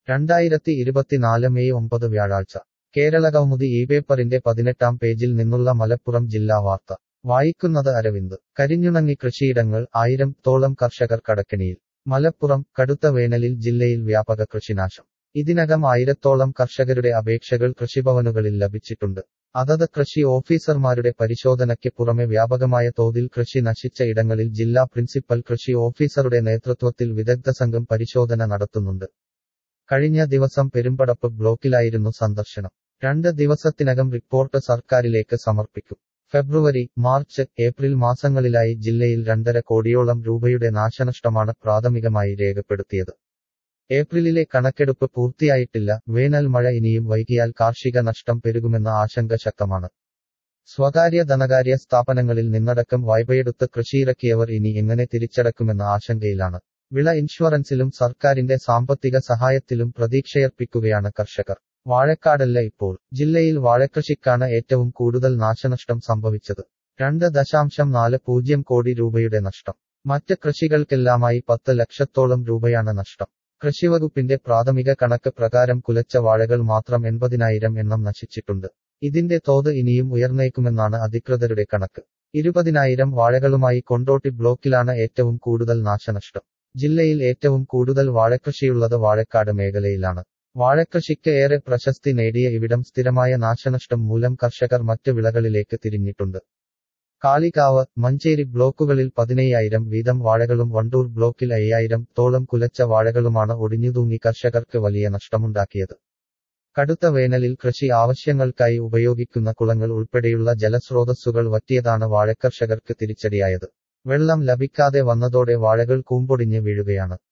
രണ്ടായിരത്തി ഇരുപത്തിനാല് മെയ് ഒമ്പത് വ്യാഴാഴ്ച കേരളകൗമുദി ഈ പേപ്പറിന്റെ പതിനെട്ടാം പേജിൽ നിന്നുള്ള മലപ്പുറം ജില്ലാ വാർത്ത വായിക്കുന്നത് അരവിന്ദ് കരിഞ്ഞുണങ്ങി കൃഷിയിടങ്ങൾ ആയിരം തോളം കർഷകർ കടക്കെണിയിൽ മലപ്പുറം കടുത്ത വേനലിൽ ജില്ലയിൽ വ്യാപക കൃഷിനാശം ഇതിനകം ആയിരത്തോളം കർഷകരുടെ അപേക്ഷകൾ കൃഷിഭവനുകളിൽ ലഭിച്ചിട്ടുണ്ട് അതത് കൃഷി ഓഫീസർമാരുടെ പരിശോധനയ്ക്ക് പുറമെ വ്യാപകമായ തോതിൽ കൃഷി നശിച്ച ഇടങ്ങളിൽ ജില്ലാ പ്രിൻസിപ്പൽ കൃഷി ഓഫീസറുടെ നേതൃത്വത്തിൽ വിദഗ്ധ സംഘം പരിശോധന നടത്തുന്നുണ്ട് കഴിഞ്ഞ ദിവസം പെരുമ്പടപ്പ് ബ്ലോക്കിലായിരുന്നു സന്ദർശനം രണ്ട് ദിവസത്തിനകം റിപ്പോർട്ട് സർക്കാരിലേക്ക് സമർപ്പിക്കും ഫെബ്രുവരി മാർച്ച് ഏപ്രിൽ മാസങ്ങളിലായി ജില്ലയിൽ രണ്ടര കോടിയോളം രൂപയുടെ നാശനഷ്ടമാണ് പ്രാഥമികമായി രേഖപ്പെടുത്തിയത് ഏപ്രിലിലെ കണക്കെടുപ്പ് പൂർത്തിയായിട്ടില്ല വേനൽ മഴ ഇനിയും വൈകിയാൽ കാർഷിക നഷ്ടം പെരുകുമെന്ന ആശങ്ക ശക്തമാണ് സ്വകാര്യ ധനകാര്യ സ്ഥാപനങ്ങളിൽ നിന്നടക്കം വായ്പയെടുത്ത് കൃഷിയിറക്കിയവർ ഇനി എങ്ങനെ തിരിച്ചടക്കുമെന്ന ആശങ്കയിലാണ് വിള ഇൻഷുറൻസിലും സർക്കാരിന്റെ സാമ്പത്തിക സഹായത്തിലും പ്രതീക്ഷയർപ്പിക്കുകയാണ് കർഷകർ വാഴക്കാടല്ല ഇപ്പോൾ ജില്ലയിൽ വാഴക്കൃഷിക്കാണ് ഏറ്റവും കൂടുതൽ നാശനഷ്ടം സംഭവിച്ചത് രണ്ട് ദശാംശം നാല് പൂജ്യം കോടി രൂപയുടെ നഷ്ടം മറ്റ് കൃഷികൾക്കെല്ലാമായി പത്ത് ലക്ഷത്തോളം രൂപയാണ് നഷ്ടം കൃഷിവകുപ്പിന്റെ പ്രാഥമിക കണക്ക് പ്രകാരം കുലച്ച വാഴകൾ മാത്രം എൺപതിനായിരം എണ്ണം നശിച്ചിട്ടുണ്ട് ഇതിന്റെ തോത് ഇനിയും ഉയർന്നേക്കുമെന്നാണ് അധികൃതരുടെ കണക്ക് ഇരുപതിനായിരം വാഴകളുമായി കൊണ്ടോട്ടി ബ്ലോക്കിലാണ് ഏറ്റവും കൂടുതൽ നാശനഷ്ടം ജില്ലയിൽ ഏറ്റവും കൂടുതൽ വാഴക്കൃഷിയുള്ളത് വാഴക്കാട് മേഖലയിലാണ് വാഴക്കൃഷിക്ക് ഏറെ പ്രശസ്തി നേടിയ ഇവിടം സ്ഥിരമായ നാശനഷ്ടം മൂലം കർഷകർ മറ്റ് വിളകളിലേക്ക് തിരിഞ്ഞിട്ടുണ്ട് കാളികാവ് മഞ്ചേരി ബ്ലോക്കുകളിൽ പതിനയ്യായിരം വീതം വാഴകളും വണ്ടൂർ ബ്ലോക്കിൽ അയ്യായിരം തോളം കുലച്ച വാഴകളുമാണ് ഒടിഞ്ഞുതൂങ്ങി കർഷകർക്ക് വലിയ നഷ്ടമുണ്ടാക്കിയത് കടുത്ത വേനലിൽ കൃഷി ആവശ്യങ്ങൾക്കായി ഉപയോഗിക്കുന്ന കുളങ്ങൾ ഉൾപ്പെടെയുള്ള ജലസ്രോതസ്സുകൾ വറ്റിയതാണ് വാഴക്കർഷകർക്ക് തിരിച്ചടിയായത് വെള്ളം ലഭിക്കാതെ വന്നതോടെ വാഴകൾ കൂമ്പൊടിഞ്ഞ് വീഴുകയാണ്